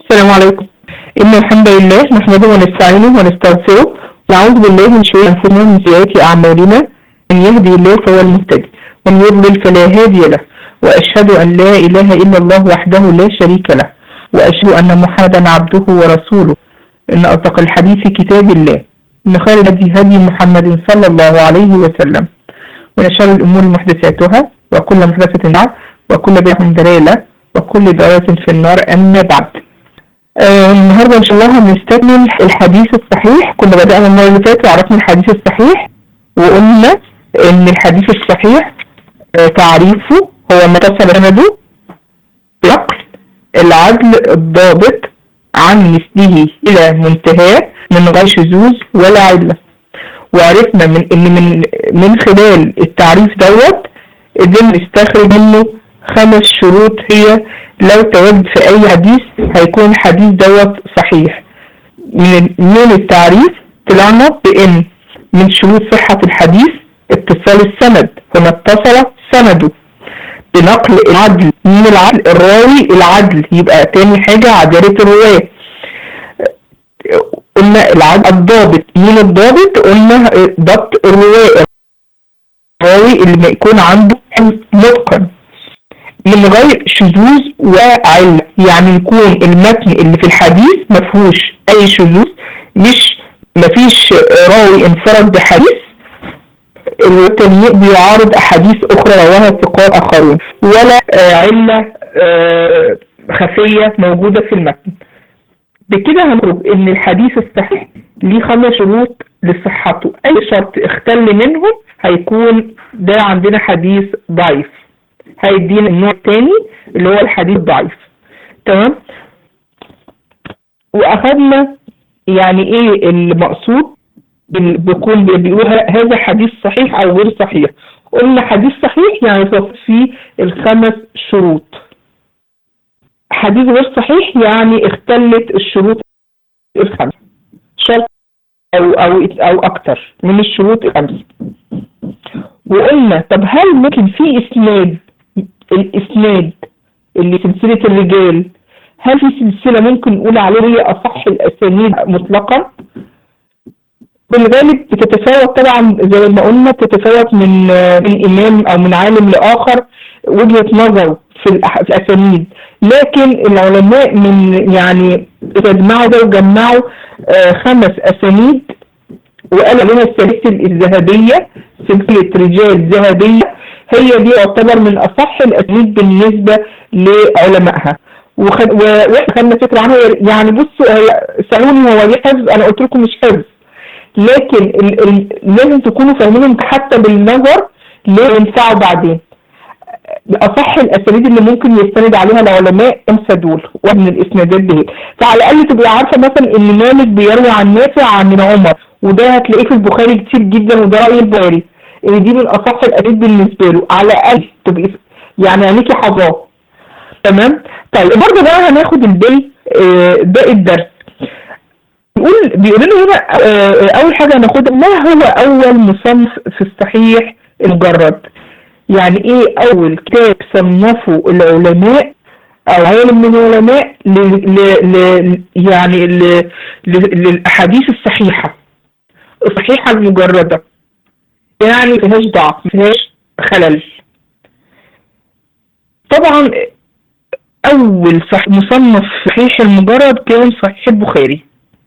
السلام عليكم إن الحمد لله نحمده ونستعينه ونستغفره ونعوذ بالله من شرور أنفسنا ومن سيئات أعمالنا من يهدي الله فهو المهتدي ومن يضلل فلا هادي له وأشهد أن لا إله إلا الله وحده لا شريك له وأشهد أن محمدا عبده ورسوله إن أصدق الحديث كتاب الله إن خير الهدي هدي محمد صلى الله عليه وسلم وإن شر الأمور محدثاتها وكل محدثة بدعة وكل بدعة ضلالة وكل ضلالة في النار أما بعد آه، النهارده ان شاء الله هنستكمل الحديث الصحيح كنا بدأنا المرة اللي فاتت وعرفنا الحديث الصحيح وقلنا ان الحديث الصحيح آه، تعريفه هو ما اتصل سنده بنقل العدل الضابط عن مثله الى منتهاه من غير شذوذ ولا علة وعرفنا من ان من من خلال التعريف دوت قدرنا نستخرج منه خمس شروط هي لو تواجد في اي حديث هيكون الحديث دوت صحيح من من التعريف طلعنا بان من شروط صحة الحديث اتصال السند هنا اتصل سنده بنقل العدل من العدل الراوي العدل يبقى تاني حاجة عدالة الرواية قلنا العدل الضابط مين الضابط قلنا ضبط الرواية الراوي اللي ما يكون عنده متقن من غير شذوذ وعلة يعني يكون المتن اللي في الحديث ما فيهوش اي شذوذ مش مفيش راوي انفرد بحديث التاني بيعارض احاديث اخرى رواها ثقات اخرون ولا آه، علة آه، خفية موجودة في المتن بكده هنخرج ان الحديث الصحيح ليه خمس شروط لصحته اي شرط اختل منهم هيكون ده عندنا حديث ضعيف هيدينا النوع الثاني اللي هو الحديث ضعيف تمام واخدنا يعني ايه المقصود بال- بيكون بيقول ه- هذا حديث صحيح او غير صحيح قلنا حديث صحيح يعني توفر فيه الخمس شروط حديث غير صحيح يعني اختلت الشروط الخمس شرط او او او اكتر من الشروط الخمس وقلنا طب هل ممكن في اسناد الاسناد اللي سلسلة الرجال هل في سلسلة ممكن نقول عليه هي اصح الاسانيد مطلقا بالغالب بتتفاوت طبعا زي ما قلنا بتتفاوت من من امام او من عالم لاخر وجهة نظره في الأح- في الاسانيد لكن العلماء من يعني جمعوا ده وجمعوا آه، خمس اسانيد وقال عليها السلاسل الذهبية سلسلة رجال ذهبية هي دي تعتبر من أصح الأسانيد بالنسبة لعلمائها وخد... و... واحنا خدنا فكرة عنها يعني بصوا هي سألوني هو ليه حفظ أنا قلت لكم مش حفظ لكن ال... ال... لازم تكونوا فاهمينهم حتى بالنظر ليه ينفعوا بعدين أصح الأسانيد اللي ممكن يستند عليها العلماء خمسة دول واحد من الإسنادات دي فعلى الأقل تبقي عارفة مثلا إن مالك بيروي عن نافع عن ابن عمر وده هتلاقيه في البخاري كتير جدا وده رأي البخاري إن دي من أصح الأسانيد بالنسبة له على الأقل تبقي يعني عينيكي حظاه تمام طيب برضه بقى هناخد الباقي آه، باقي الدرس بيقول بيقول لنا هنا آه، آه، أول حاجة هناخدها ما هو أول مصنف في الصحيح المجرد يعني ايه اول كتاب صنفه العلماء او عالم من العلماء ل... ل... ل... يعني ل... ل... للاحاديث الصحيحة الصحيحة المجردة يعني ما فيهاش ضعف ما فيهاش خلل طبعا اول صح... مصنف صحيح المجرد كان صحيح البخاري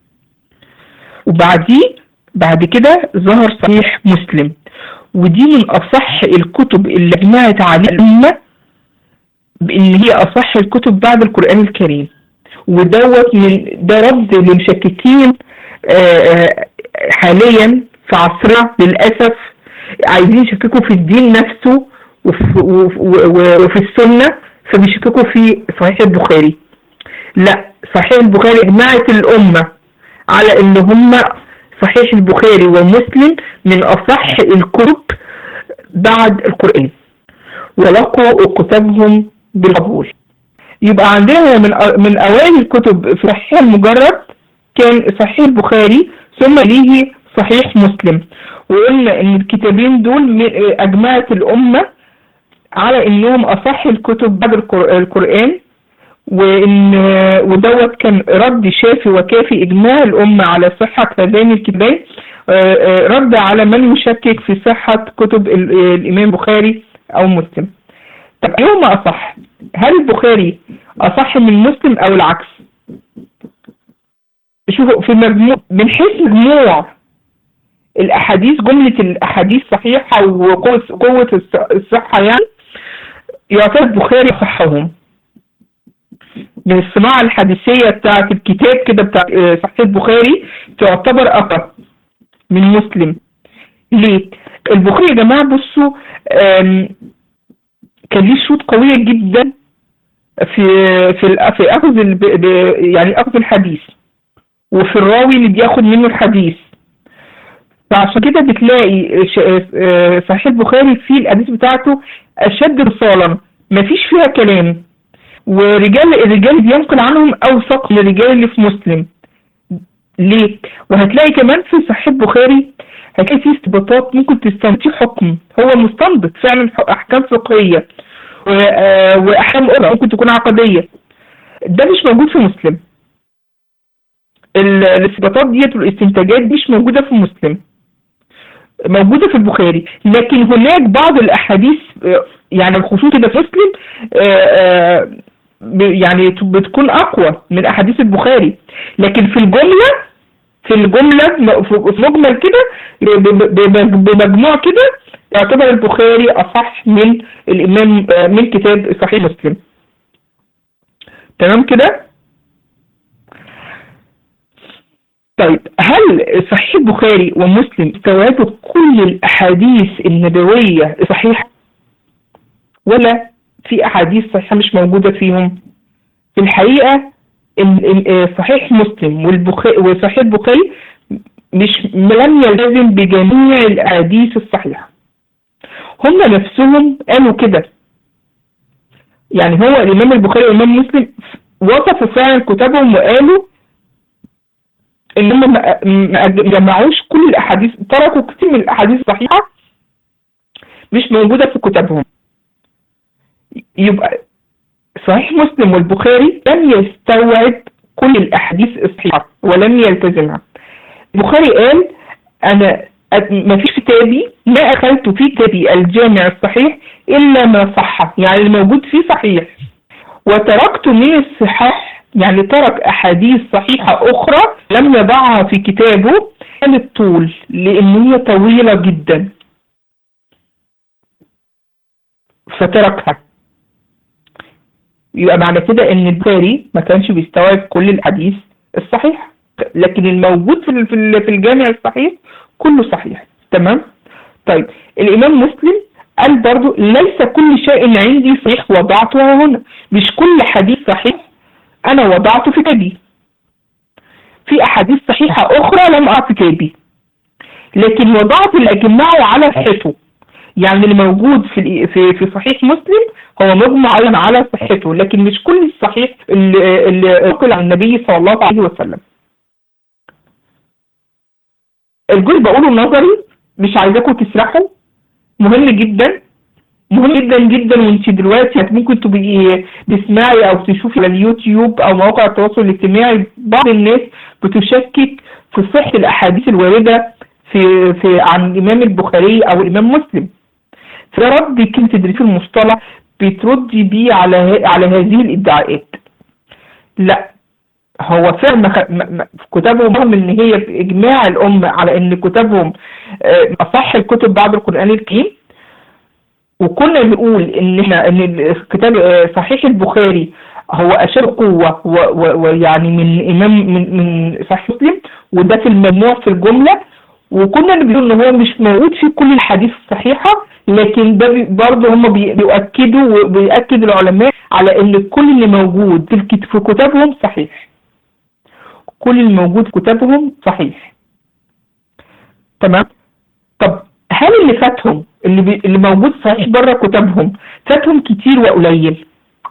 وبعديه بعد كده ظهر صحيح مسلم ودي من أصح الكتب اللي اجمعت عليها الأمة بإن هي أصح الكتب بعد القرآن الكريم ودوت من ده رد للمشككين آه، آه، حاليا في عصرنا للأسف عايزين يشككوا في الدين نفسه وفي, وفي, وفي السنة فبيشككوا في صحيح البخاري لا صحيح البخاري اجمعت الأمة على ان هم صحيح البخاري ومسلم من اصح الكتب بعد القرآن ولقوا كتبهم بالقبول يبقى عندنا من من اوائل الكتب في صحيح المجرد كان صحيح البخاري ثم ليه صحيح مسلم وقلنا ان الكتابين دول م- اجمعت الامة على انهم اصح الكتب بعد القر- القرآن وان ودوت كان رد شافي وكافي اجماع الامه على صحه هذين الكتابين رد على من يشكك في صحه كتب الامام البخاري او مسلم طب ايهما اصح هل البخاري اصح من مسلم او العكس شوفوا في مجموع من حيث مجموع الاحاديث جمله الاحاديث صحيحه وقوه قوه الصحه يعني يعتبر البخاري صحهم من الصناعة الحديثية بتاعت الكتاب كده بتاع صحيح البخاري تعتبر أقوى من مسلم ليه؟ البخاري يا جماعة بصوا كان ليه شروط قوية جدا في في في أخذ يعني أخذ الحديث وفي الراوي اللي بياخد منه الحديث فعشان كده بتلاقي صحيح البخاري فيه الأحاديث بتاعته أشد رسالا مفيش فيها كلام ورجال الرجال بينقل عنهم اوثق من الرجال اللي في مسلم ليه وهتلاقي كمان في صحيح البخاري هتلاقي فيه استباطات ممكن تستنتج حكم هو مستنبط فعلا احكام فقهيه واحكام اخرى ممكن تكون عقديه ده مش موجود في مسلم الاستباطات ديت والاستنتاجات دي مش موجوده في مسلم موجوده في البخاري لكن هناك بعض الاحاديث يعني الخصوص كده في مسلم يعني بتكون اقوى من احاديث البخاري لكن في الجمله في الجمله في مجمل كده بمجموع كده يعتبر البخاري اصح من الامام من كتاب صحيح مسلم تمام كده طيب هل صحيح البخاري ومسلم استوعبوا كل الاحاديث النبويه الصحيحه ولا في احاديث صحيحه مش موجوده فيهم في الحقيقه صحيح مسلم والبخاري وصحيح البخاري مش لم يلتزم بجميع الاحاديث الصحيحه هم نفسهم قالوا كده يعني هو الامام البخاري والامام مسلم وصفوا فعلا كتابهم وقالوا ان هم ما جمعوش كل الاحاديث تركوا كتير من الاحاديث الصحيحه مش موجوده في كتابهم يبقى صحيح مسلم والبخاري لم يستوعب كل الاحاديث الصحيحه ولم يلتزمها البخاري قال انا ما فيش كتابي ما اخذت في كتابي الجامع الصحيح الا ما صح يعني الموجود فيه صحيح وتركت من الصحاح يعني ترك احاديث صحيحه اخرى لم يضعها في كتابه للطول لان هي طويله جدا فتركها يبقى معنى كده ان البخاري ما كانش بيستوعب كل الحديث الصحيح لكن الموجود في في الجامع الصحيح كله صحيح تمام طيب الامام مسلم قال برضو ليس كل شيء عندي صحيح وضعته هنا مش كل حديث صحيح انا وضعته في كتابي في احاديث صحيحة اخرى لم اضع في كتابي لكن وضعت اللي اجمعه على صحته يعني اللي موجود في في في صحيح مسلم هو مجمع ايضا على صحته لكن مش كل الصحيح اللي اللي نقل عن النبي صلى الله عليه وسلم الجزء بقوله نظري مش عايزاكم تسرحوا مهم جدا مهم جدا جدا وانت دلوقتي ممكن تبقي تسمعي او تشوفي على اليوتيوب او مواقع التواصل الاجتماعي بعض الناس بتشكك في صحة الاحاديث الواردة في في عن الامام البخاري او الامام مسلم فرد كلمة تدريس المصطلح بتردي بيه على على هذه الادعاءات لا هو فعلا في كتابهم رغم ان هي في اجماع الامه على ان كتابهم اصح الكتب بعد القران الكريم وكنا بنقول ان احنا ان الكتاب صحيح البخاري هو اشد قوه ويعني من امام من من صحيح مسلم وده في المجموع في الجمله وكنا بنقول ان هو مش موجود في كل الحديث الصحيحه لكن ده برضه هم بيؤكدوا وبيأكد العلماء على ان كل اللي موجود في في كتابهم صحيح كل اللي موجود في كتابهم صحيح تمام طب هل اللي فاتهم اللي, بي... اللي موجود صحيح بره كتابهم فاتهم كتير وقليل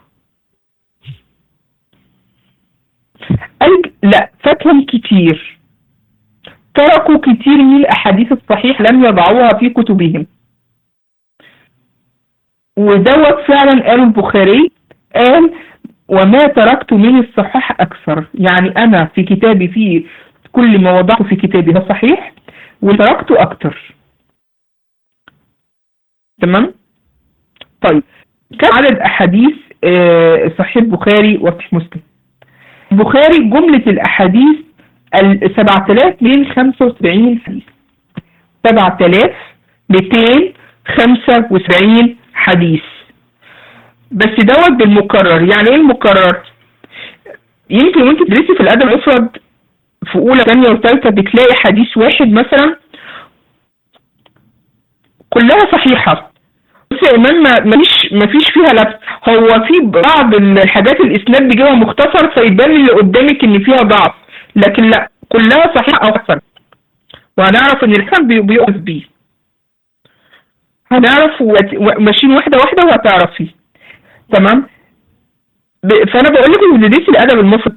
قال لا فاتهم كتير تركوا كتير من الاحاديث الصحيح لم يضعوها في كتبهم ودوت فعلا قال البخاري قال وما تركت من الصحيح أكثر يعني أنا في كتابي فيه كل ما وضعته في كتابي ده صحيح وتركته أكثر تمام طيب كم عدد أحاديث آه، صحيح البخاري وصحيح مسلم البخاري جملة الأحاديث ال 7275 حديث 7275 حديث بس دوت بالمكرر يعني ايه المكرر يمكن وانت تدرسي في الادب المفرد في اولى ثانيه وثالثه بتلاقي حديث واحد مثلا كلها صحيحه بس يا امام ما مفيش مفيش فيها لبس هو في بعض الحاجات الاسناد بيجيبها مختصر فيبان اللي قدامك ان فيها ضعف لكن لا كلها صحيحه او حسن وهنعرف ان الحسن بي- بيقف بيه هنعرف وت- و- ماشيين واحده واحده وهتعرفي تمام ب- فانا بقول لك ان بتدرسي الادب المفرد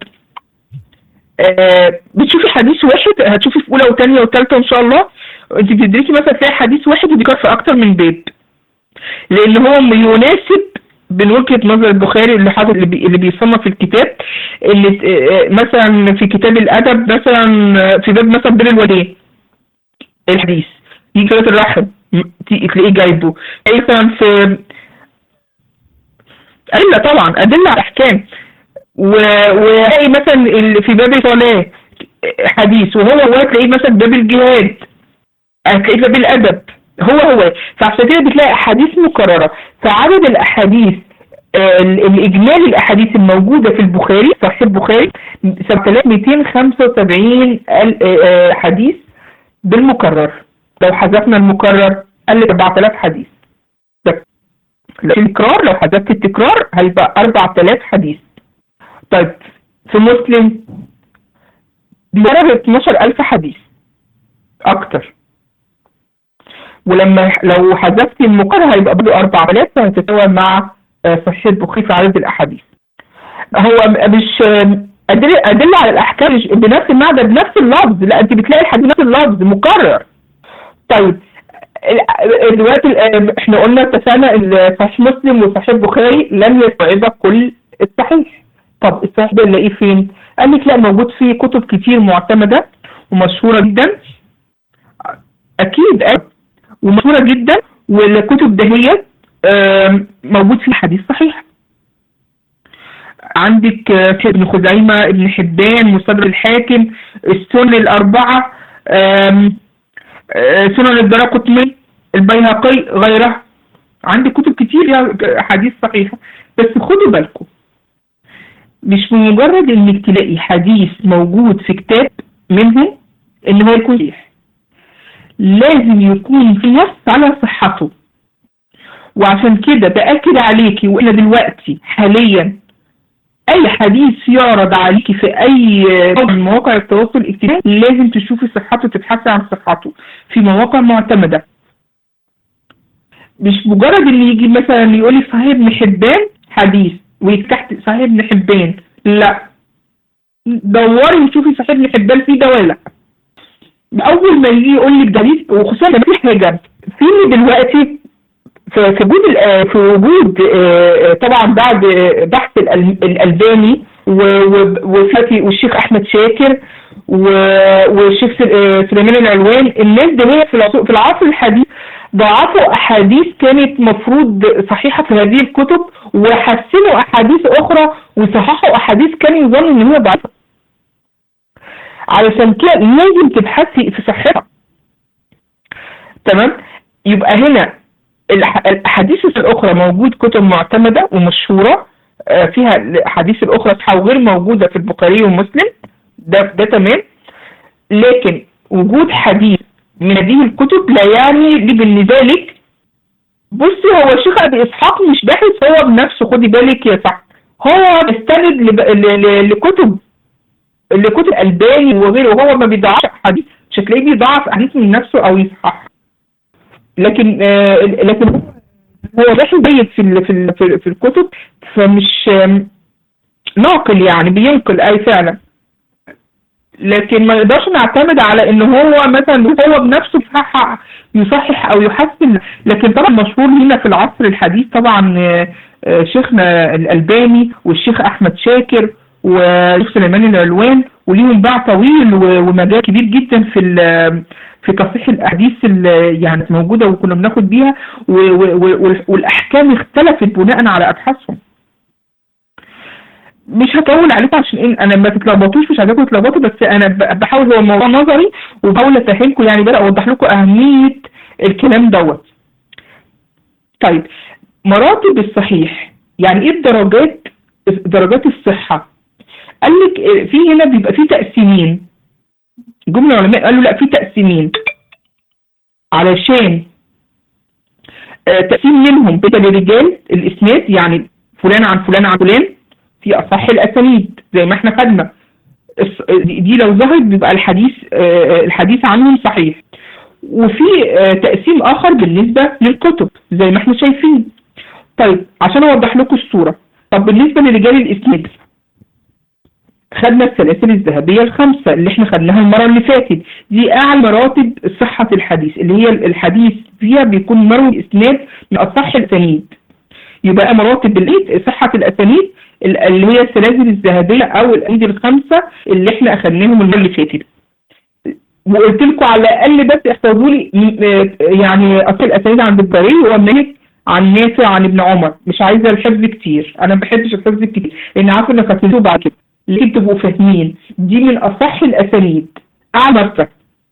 آه بتشوفي حديث واحد هتشوفي في اولى وثانيه وثالثه ان شاء الله انت بتدرسي مثلا تلاقي حديث واحد وبيكرر في اكتر من باب لان هو يناسب من وجهه نظر البخاري اللي حاطط اللي, بي اللي بيصنف الكتاب اللي آه، مثلا في كتاب الادب مثلا آه، في باب مثلا بين الوالدين الحديث يجي صلاه الرحم م- ت- تلاقيه جايبه أي مثلا في أدلة طبعا أدلة على أحكام و- وهي مثلا اللي في باب الصلاة حديث وهو هو تلاقيه مثلا باب الجهاد هتلاقيه باب الأدب هو هو فعشان كده بتلاقي أحاديث مكررة فعدد الأحاديث آه، ال- الإجمالي الأحاديث الموجودة في البخاري صحيح البخاري 7275 ال- آه، آه، حديث بالمكرر لو حذفنا المكرر قل 4000 حديث ده التكرار لو حذفت التكرار هيبقى 4000 حديث طيب في مسلم بيقرب 12000 حديث اكتر ولما لو حذفت المقرر هيبقى برضه 4000 فهتتساوى مع آه، صحيح البخاري في عدد الاحاديث هو م- مش آم، أدلة, أدلة على الأحكام مش بنفس المعنى بنفس اللفظ لا أنت بتلاقي الحديث نفس اللفظ مكرر طيب ال- دلوقتي ال- احنا قلنا اتفقنا ان صحيح مسلم وصحيح البخاري لم يستوعب كل الصحيح طب الصحيح ده نلاقيه فين؟ قال لك لا موجود فيه كتب كتير معتمدة ومشهورة جدا أكيد أيوة. ومشهورة جدا والكتب دهيت آم، موجود فيه حديث صحيح عندك آه، ابن خزيمة ابن حبان مستدرك الحاكم السنن الأربعة آم، آه، سنن الدرقطني البيهقي غيرها عندي كتب كتير فيها حديث صحيحة بس خدوا بالكم مش بمجرد انك تلاقي حديث موجود في كتاب منهم ان هو يكون صحيح لازم يكون في نص على صحته وعشان كده بأكد عليكي واحنا دلوقتي حاليا اي حديث يعرض عليكي في اي موقع من مواقع التواصل الاجتماعي لازم تشوفي صحته تبحثي عن صحته في مواقع معتمدة مش مجرد ان يجي مثلا يقول لك صحيح ابن حبان حديث ويتحت صحيح ابن حبان لا دوري وشوفي صحيح ابن حبان فيه ده ولا لا اول ما يجي يقول لك دليل وخصوصا لما في حاجه في دلوقتي في في وجود ال- في وجود آه، طبعا بعد بحث الأل- الالباني و- و- وفاتي والشيخ احمد شاكر و- والشيخ سل- آه، سليمان العلوان الناس دي في العصر- في العصر الحديث ضعفوا احاديث كانت مفروض صحيحه في هذه الكتب وحسنوا احاديث اخرى وصححوا احاديث كان يظن ان هي ضعيفه علشان كده لازم تبحثي في صحتها تمام يبقى هنا الأح- الاحاديث الاخرى موجود كتب معتمده ومشهوره آه، فيها الاحاديث الاخرى صحيحه وغير موجوده في البخاري ومسلم ده ده تمام لكن وجود حديث من هذه الكتب لا يعني لي بذلك بصي هو الشيخ ابي اسحاق مش باحث هو بنفسه خدي بالك يا صح هو بيستند لب- ل- ل- لكتب لكتب الباني وغيره وهو ما بيضعفش حديث مش هتلاقيه بيضعف حديث من نفسه او يصحح لكن آه لكن هو هو باحث جيد في ال- في ال- في, في الكتب فمش آم، ناقل يعني بينقل اي فعلا لكن ما نقدرش نعتمد على ان هو مثلا هو بنفسه يصحح يصحح او يحسن لكن طبعا مشهور هنا في العصر الحديث طبعا آه، آه، شيخنا الألباني والشيخ أحمد شاكر والشيخ سليمان العلوان وليهم باع طويل و- ومجال كبير جدا في ال- في تصحيح الاحاديث اللي يعني موجوده وكنا بناخد بيها و- و- و- والاحكام اختلفت بناء على ابحاثهم مش هطول عليكم عشان إيه انا ما تتلخبطوش مش عايزاكم تتلخبطوا بس انا ب- بحاول هو الموضوع نظري وبحاول افهمكم يعني بقى اوضح لكم اهميه الكلام دوت طيب مراتب الصحيح يعني ايه الدرجات درجات الصحه قال لك آه، في هنا بيبقى في تقسيمين جم العلماء قالوا لا في تقسيمين علشان آه، تقسيم منهم بالنسبه للرجال الاسناد يعني فلان عن فلان عن فلان في اصح الاسانيد زي ما احنا خدنا الص- دي دي لو ظهرت بيبقى الحديث آه، الحديث عنهم صحيح وفي آه، تقسيم اخر بالنسبه للكتب زي ما احنا شايفين طيب عشان اوضح لكم الصوره طب بالنسبه لرجال الاسناد خدنا السلاسل الذهبيه الخمسه اللي احنا خدناها المره اللي فاتت دي اعلى مراتب صحه الحديث اللي هي الحديث فيها بيكون مروي اسناد من اصح الاسانيد يبقى مراتب الايه صحه الاسانيد ال- اللي هي السلاسل الذهبيه او الاسانيد الخمسه اللي احنا اخدناهم المره اللي فاتت وقلت لكم على الاقل بس احفظوا لي م- آه، يعني اصل الاسانيد عند البخاري ومالك عن نافع عن ابن عمر مش عايزه الحفظ كتير انا ما بحبش الحفظ كتير لان عارفه انك هتنسوه بعد كده لكن تبقوا فاهمين دي من اصح الاسانيد اعلى مرتبه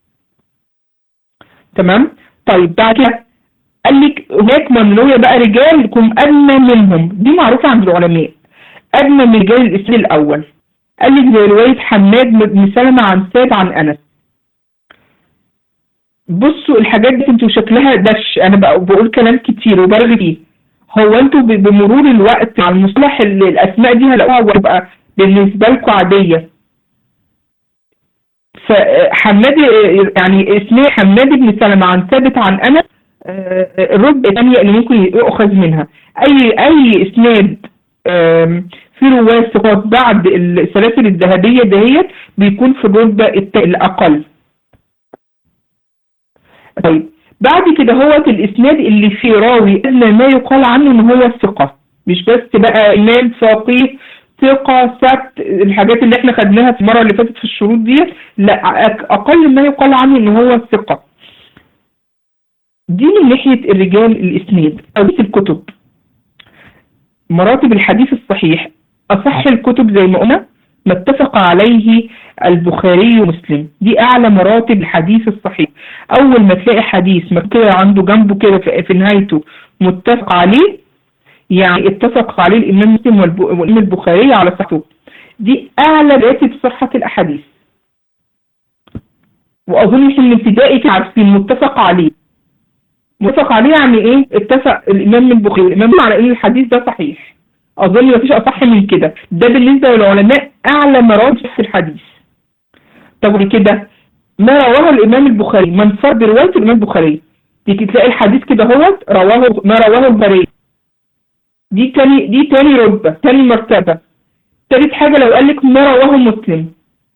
تمام طيب بعد كده قال لك هناك ممنوعه بقى رجالكم ادنى منهم دي معروفه عند العلماء ادنى من رجال الاسلام الاول قال لك زي روايه حماد بن سلمه عن ساد عن انس بصوا الحاجات دي انتوا شكلها دش انا بق- بقول كلام كتير وبرغي فيه هو انتوا ب- بمرور الوقت على المصطلح اللي الاسماء دي هلاقوها وتبقى بالنسبه لكم عاديه فحماد يعني اسمه حماد بن سلمة عن ثابت عن انس آه، الرتبه الثانيه اللي ممكن يؤخذ منها اي اي اسناد آم، في رواه ثقات بعد السلاسل الذهبيه دهيت بيكون في الرتبه الت- الاقل طيب بعد كده هو الاسناد اللي فيه راوي ادنى ما يقال عنه ان هو الثقه مش بس بقى امام فقيه ثقة ثبت الحاجات اللي احنا خدناها في المرة اللي فاتت في الشروط دي لا أك- اقل ما يقال عنه ان هو الثقة دي من ناحية الرجال الاسناد او الكتب مراتب الحديث الصحيح اصح الكتب زي ما قلنا ما اتفق عليه البخاري ومسلم دي اعلى مراتب الحديث الصحيح اول ما تلاقي حديث مكتوب عنده جنبه كده في في نهايته متفق عليه يعني اتفق عليه الامام مسلم والب- والامام البخاري على صحته دي اعلى راتب صحة الاحاديث واظن احنا من ابتدائي كده عارفين متفق عليه متفق عليه يعني ايه اتفق الامام البخاري والامام مسلم على ان الحديث ده صحيح اظن مفيش اصح من كده ده بالنسبه للعلماء اعلى مراتب في الحديث طب كده ما رواه الامام البخاري من فرد بروايه الامام البخاري تيجي تلاقي الحديث كده هو رواه ما رواه البخاري دي تاني دي تاني رتبه تاني مرتبه تالت حاجه لو قال لك ما رواه مسلم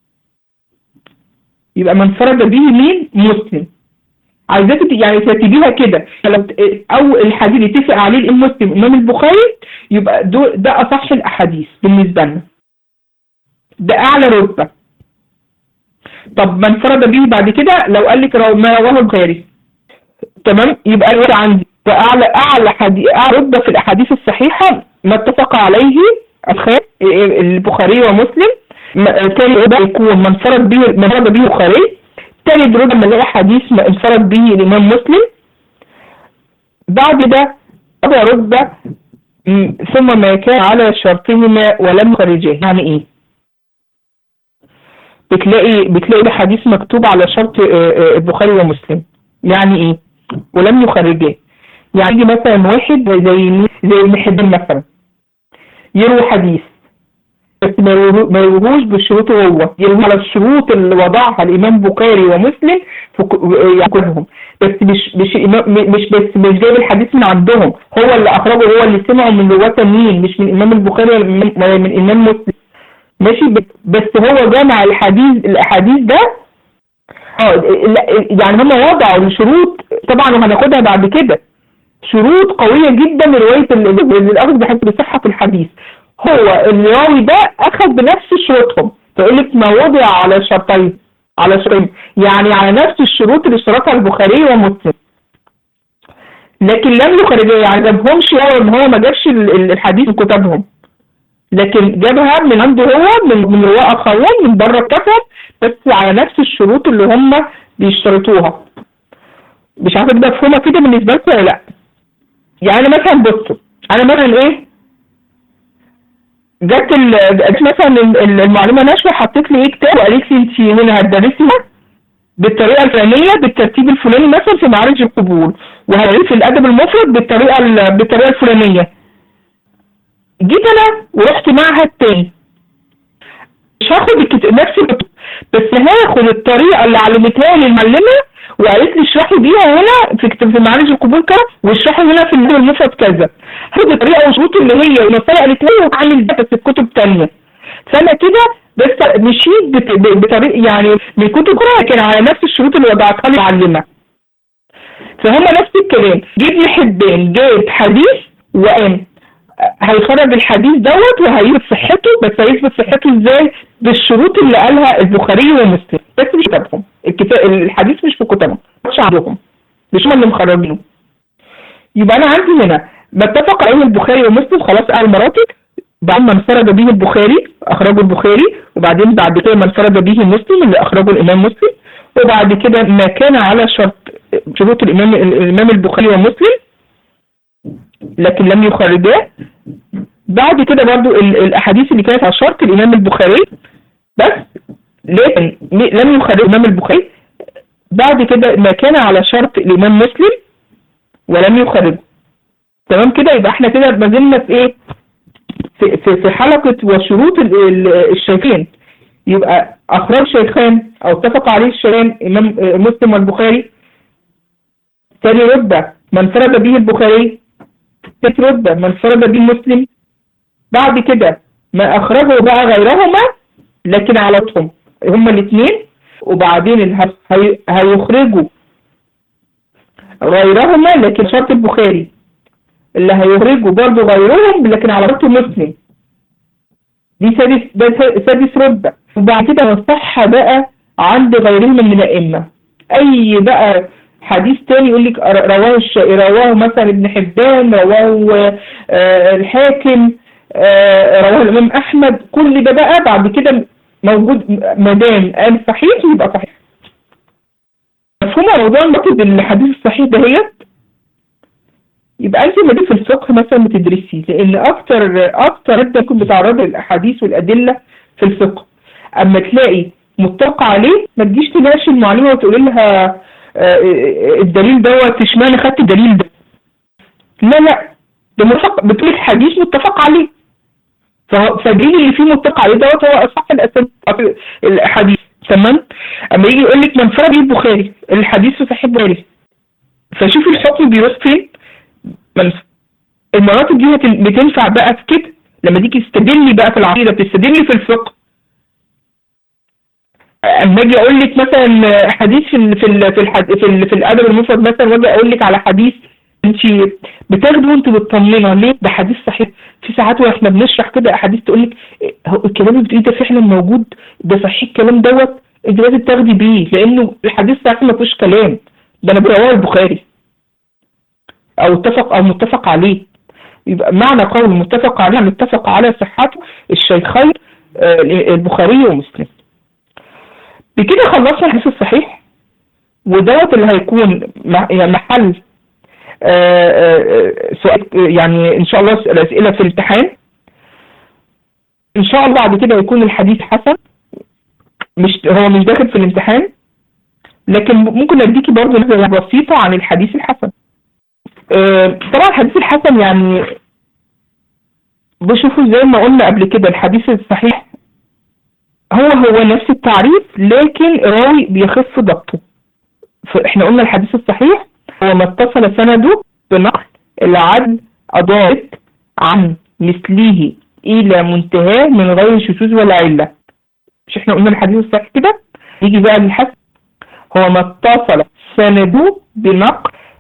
يبقى من فرد به مين مسلم عايزاك ت- يعني ترتبيها كده لو ت- او الحديث اللي اتفق عليه الامام مسلم والامام البخاري يبقى دو ده اصح الاحاديث بالنسبه لنا ده اعلى رتبه طب من فرد به بعد كده لو قال لك رو- ما رواه البخاري تمام يبقى الوضع عندي واعلى اعلى حديث اعلى رتبه في الاحاديث الصحيحه ما اتفق عليه الخير البخاري ومسلم ما- تاني رتبه يكون من فرد به من فرد به البخاري تالت رتبه لما نلاقي حديث ما انفرد به الامام مسلم بعد ده رابع رتبه م، ثم ما كان على شرطهما ولم يخرجاه يعني ايه بتلاقي بتلاقي ده حديث مكتوب على شرط آه، آه، البخاري ومسلم يعني ايه ولم يخرجاه يعني يجي مثلا واحد زي مين؟ زي ابن حبان مثلا يروي حديث بس ما يروه- ما يروهوش بشروطه هو يروي على الشروط اللي وضعها الامام البخاري ومسلم في ك- يعني كلهم بس مش مش الإمام- م- مش بس مش جايب الحديث من عندهم هو اللي اخرجه هو اللي سمعه من رواه تانيين مش من الامام البخاري ولا من ولا من الامام مسلم ماشي بس- بس هو جمع الحديث الاحاديث ده اه لا، يعني هم وضعوا الشروط طبعا وهناخدها بعد كده شروط قوية جدا لرواية الأخذ بحسب صحة الحديث هو الراوي ده أخذ بنفس شروطهم فيقول لك ما وضع على شرطين على شرطين يعني على نفس الشروط اللي اشترطها البخاري ومسلم لكن لم يخرجها يعني جابهمش هو ان هو ما جابش الحديث من كتبهم لكن جابها من عنده هو من من رواة اخرين من بره الكتب بس على نفس الشروط اللي هم بيشترطوها مش عارفه ده مفهومه كده بالنسبه لكم ولا لا يعني مثلا بصوا انا مثلا ايه جت جت مثلا المعلومه نشوه حطيت لي ايه كتاب وقالت لي انت هنا هتدرسي بالطريقه الفلانيه بالترتيب الفلاني مثلا في معارج القبول وهدرسي الادب المفرد بالطريقه بالطريقه الفلانيه جيت انا ورحت معهد تاني مش هاخد الكتاب نفس الكتاب بس هاخد الطريقه اللي علمتها لي المعلمه وقالت لي اشرحي بيها هنا في كتاب في معالج القبول كذا واشرحي هنا في النور المفرد كذا هاخد الطريقه والشروط اللي هي والنصايح قالتها لي وهعمل ده بس في كتب تانية فانا كده بس مشيت بطريقه يعني من كتب كلها لكن على نفس الشروط اللي وضعتها لي المعلمه فهم نفس الكلام جيب لي حبان جايب حديث وقام هيخرج الحديث دوت وهيثبت صحته بس هيثبت صحته ازاي بالشروط اللي قالها البخاري ومسلم بس مش كتابهم الكتاب الحديث مش في كتبهم مش عندهم مش هم اللي مخرجينه يبقى انا عندي هنا بتفق عليه البخاري ومسلم خلاص قال مراتب بعد ما انفرد به البخاري اخرجه البخاري وبعدين بعد كده ما انفرد به مسلم اللي اخرجه الامام مسلم وبعد كده ما كان على شرط شروط الامام الامام البخاري ومسلم لكن لم يخرجاه بعد كده برضو الاحاديث اللي كانت على شرط الامام البخاري بس لكن لم يخرج الامام البخاري بعد كده ما كان على شرط الامام مسلم ولم يخرجه تمام كده يبقى احنا كده ما زلنا في ايه في, في, في حلقة وشروط الشيخين يبقى اخرج شيخان او اتفق عليه الشيخان امام مسلم والبخاري ثاني رتبة من انفرد به البخاري ثالث رتبة من انفرد به مسلم بعد كده ما اخرجه بقى غيرهما لكن على طهم هما الاثنين وبعدين هيخرجوا غيرهما لكن شرط البخاري اللي هيخرجوا برضه غيرهم لكن على شرط مسلم دي سادس ده سادس رتبة وبعد كده الصحة بقى عند غيرهم من الأئمة أي بقى حديث تاني يقول لك رواه رواه مثلا ابن حبان رواه آه الحاكم آه رواه الإمام أحمد كل ده بقى بعد كده موجود ما دام قال صحيح يبقى صحيح مفهوم موضوع المكتب الحديث الصحيح دهيت يبقى انت لما في الفقه مثلا بتدرسي لان اكتر اكتر ماده تكون بتعرض للاحاديث والادله في الفقه اما تلاقي متفق عليه ما تجيش تناقش المعلومه وتقول لها الدليل دوت اشمعنى خدت الدليل ده لا لا ده متفق بتقول الحديث متفق عليه فالدليل اللي فيه متفق عليه دوت هو اصح الاحاديث تمام اما يجي يقول لك من فرد البخاري الحديث في صحيح البخاري فشوفي الحكم بيروح فين المراتب دي بتنفع بقى في كده لما تيجي تستدلي بقى في العقيده بتستدلي في الفقه اما اجي اقول لك مثلا حديث في ال في ال في الحد في, ال في الادب المفرد مثلا واجي اقول لك على حديث انت بتاخده وانت مطمنه ليه ده حديث صحيح في ساعات واحنا بنشرح كده احاديث تقول لك الكلام اللي بتقوليه ده فعلا موجود ده صحيح الكلام دوت انت لازم تاخدي بيه لانه الحديث صحيح ما فيهوش كلام ده انا برواه البخاري او اتفق او متفق عليه يبقى معنى قول متفق عليه متفق على صحته الشيخين البخاري ومسلم بكده خلصنا الحديث الصحيح ودوت اللي هيكون محل سؤال يعني ان شاء الله الاسئله في الامتحان ان شاء الله بعد كده يكون الحديث حسن مش هو مش داخل في الامتحان لكن ممكن اديكي برضه نبذه بسيطه عن الحديث الحسن طبعا الحديث الحسن يعني بشوفوا زي ما قلنا قبل كده الحديث الصحيح هو هو نفس التعريف لكن راوي بيخف ضبطه فاحنا قلنا الحديث الصحيح هو ما اتصل سنده بنقل العدل أضافت عن مثله إلى منتهاه من غير شذوذ ولا علة مش احنا قلنا الحديث الصحيح كده يجي بقى للحسن هو ما اتصل سنده بنقل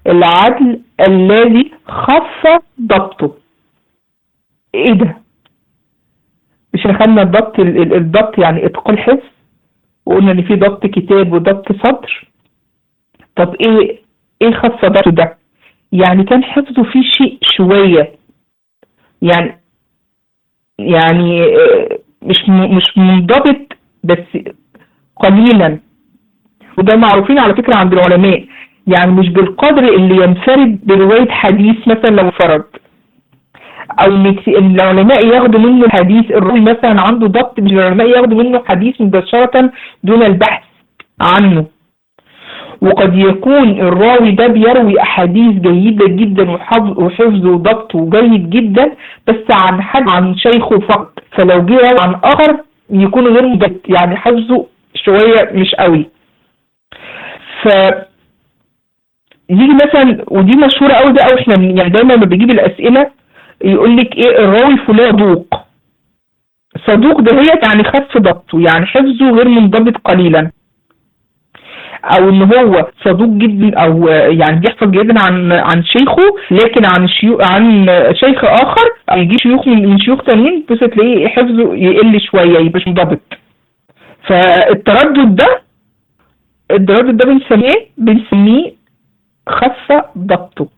العدل الذي خف ضبطه ايه ده مش احنا خدنا الضبط ال- ال- الضبط يعني اتقان الحفظ وقلنا ان في ضبط كتاب وضبط صدر طب ايه ايه خف ضبطه ده يعني كان حفظه فيه شيء شوية يعني يعني آه، مش م- مش منضبط بس قليلا وده معروفين على فكرة عند العلماء يعني مش بالقدر اللي ينفرد برواية حديث مثلا لو فرد او إن كت- إن العلماء ياخدوا منه الحديث الراوي مثلا عنده ضبط مش العلماء ياخدوا منه حديث مباشرة دون البحث عنه وقد يكون الراوي ده بيروي احاديث جيدة جدا وحفظ- وحفظه وضبطه جيد جدا بس عن حد عن شيخه فقط فلو جه روى عن اخر يكون غير مضبط يعني حفظه شوية مش قوي ف يجي مثلا ودي مشهورة قوي ده او احنا من- يعني دايما لما بيجيب الاسئلة يقول لك ايه الراوي فلان صدوق صدوق ده هي يعني خف ضبطه يعني حفظه غير منضبط قليلا او ان هو صدوق جدا او يعني بيحفظ جدا عن عن شيخه لكن عن شيوخ عن شيخ اخر او يجي شيوخ من من شيوخ تانيين بس تلاقيه حفظه يقل شويه يبقى مش منضبط فالتردد ده التردد ده بنسميه بنسميه خف ضبطه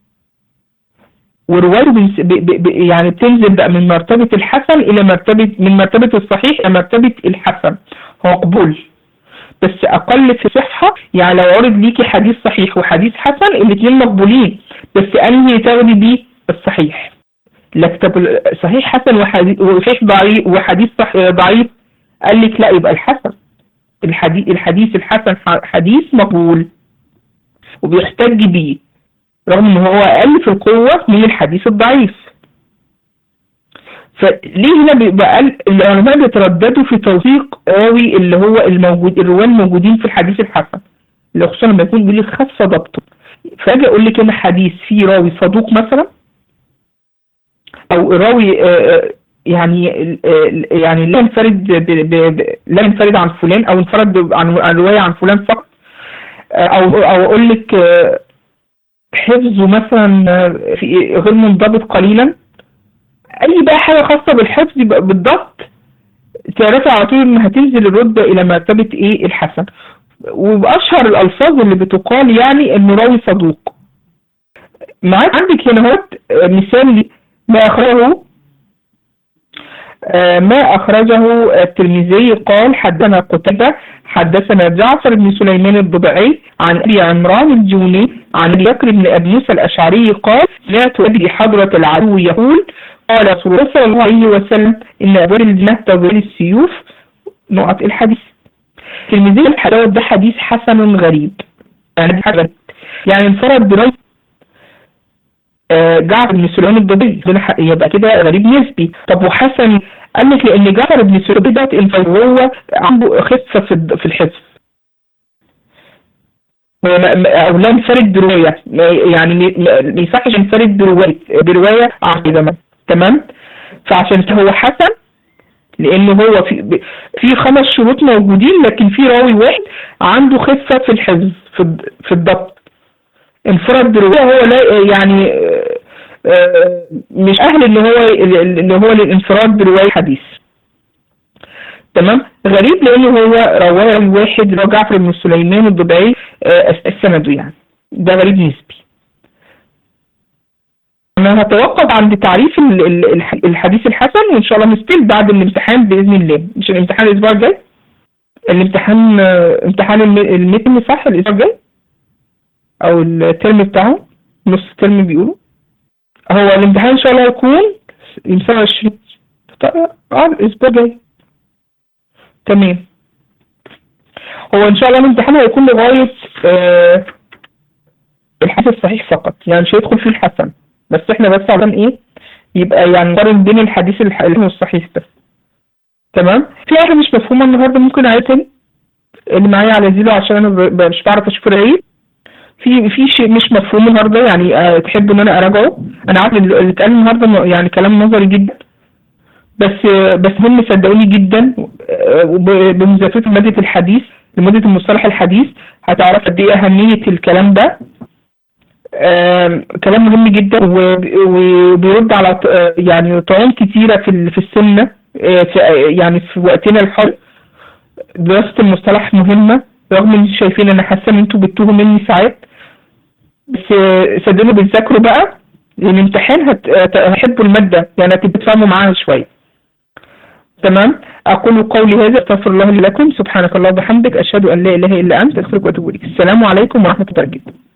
وروايته بنس- ب- ب- ب- يعني بتنزل بقى من مرتبة الحسن إلى مرتبة من مرتبة الصحيح إلى مرتبة الحسن هو قبول بس أقل في صحة يعني لو عرض ليكي حديث صحيح وحديث حسن الاتنين مقبولين بس أنهي تاخدي بيه الصحيح لك طب صحيح حسن وحديث وصحيح ضعيف وحديث صح ضعيف قال لك لا يبقى الحسن الحديث الحديث الحسن ح- حديث مقبول وبيحتج بيه رغم ان هو اقل في القوة من الحديث الضعيف فليه هنا بيبقى قال- العلماء بيترددوا في توثيق راوي اللي هو الموجود الرواه الموجودين في الحديث الحسن اللي خصوصا لما يكون بيقول لك خف ضبطه فاجي اقول لك هنا حديث فيه راوي صدوق مثلا او راوي آه، آه، يعني آه، يعني لا ينفرد ب- ب- ب- لا ينفرد عن فلان او انفرد ب- عن عن روايه عن فلان فقط آه، او او اقول لك آه، حفظه مثلا آه، في غير منضبط قليلا اي بقى حاجه خاصه بالحفظ يبقى بالضبط تعرفي على طول ان هتنزل الرتبه الى مرتبه ايه الحسن وباشهر الالفاظ اللي بتقال يعني انه راوي صدوق معاك عندك هنا اهوت آه، مثال لي ما اخرجه آه، ما أخرجه الترمذي قال حدثنا قتيبة حدثنا جعفر بن سليمان الضبعي عن أبي عمران الجوني عن أبي بكر بن أبي موسى الأشعري قال سمعت أبي حضرة العدو يقول قال رسول الله صلى الله عليه وسلم إن أبواب الجنة تظل السيوف نقط الحديث الترمذي الحدوث ده حديث حسن غريب يعني حديث غريب. يعني انفرد برأي آه، جعفر بن سليمان الضبي ده ح- يبقى كده غريب نسبي طب وحسن قال لك لان جعفر بن سليمان ده انفرد هو عنده خفه في الد- في الحفظ ما- ما- او لا ينفرد بروايه ما- يعني ما ما- ما يصحش ينفرد بروايه بروايه عن كده تمام فعشان كده هو حسن لان هو في ب- في خمس شروط موجودين لكن في راوي واحد عنده خفه في الحفظ في الد- في الضبط انفرد بروايه هو لا يعني آه، آه، مش اهل ان هو ان هو للانفراد بروايه حديث تمام غريب لانه هو رواه واحد اللي هو جعفر بن سليمان الضبعي آه، السند يعني ده غريب نسبي انا هتوقف عند تعريف ال- ال- الح- الحديث الحسن وان شاء الله نستل بعد الامتحان باذن الله مش الامتحان الاسبوع الجاي الامتحان آه، امتحان الم- المتن صح الاسبوع الجاي او الترم بتاعه نص الترم بيقولوا هو الامتحان ان شاء الله هيكون يوم 27 طيب، اه الاسبوع الجاي تمام هو ان شاء الله الامتحان هيكون لغايه آه الحديث الصحيح فقط يعني مش هيدخل فيه الحسن بس احنا بس عشان ايه يبقى يعني نقارن بين الحديث الح- والصحيح بس تمام في حاجه مش مفهومه النهارده ممكن اعيد تاني اللي معايا على زيرو عشان انا ب- ب- مش بعرف اشوف العيد في في شيء مش مفهوم النهارده يعني أه تحب ان انا اراجعه انا عارف اللي اللي اتقال النهارده م- يعني كلام نظري جدا بس آه، بس هم صدقوني جدا آه، وب- بمذاكره ماده الحديث لماده المصطلح الحديث هتعرف قد ايه اهميه الكلام ده آم، كلام مهم جدا و- وبيرد على ط- آه، يعني طعون كتيرة في ال- في السنة آه، في آه، يعني في وقتنا الحالي دراسة المصطلح مهمة رغم ان شايفين انا حاسة ان انتوا بتتوهوا مني ساعات بس آه، صدقوني بتذاكروا بقى الامتحان هت- هت- هتحبوا المادة يعني هتتفاهموا معاها شوية تمام أقول قولي هذا أستغفر الله لي لكم سبحانك اللهم وبحمدك أشهد أن لا إله إلا أنت أستغفرك وأتوب إليك السلام عليكم ورحمة الله وبركاته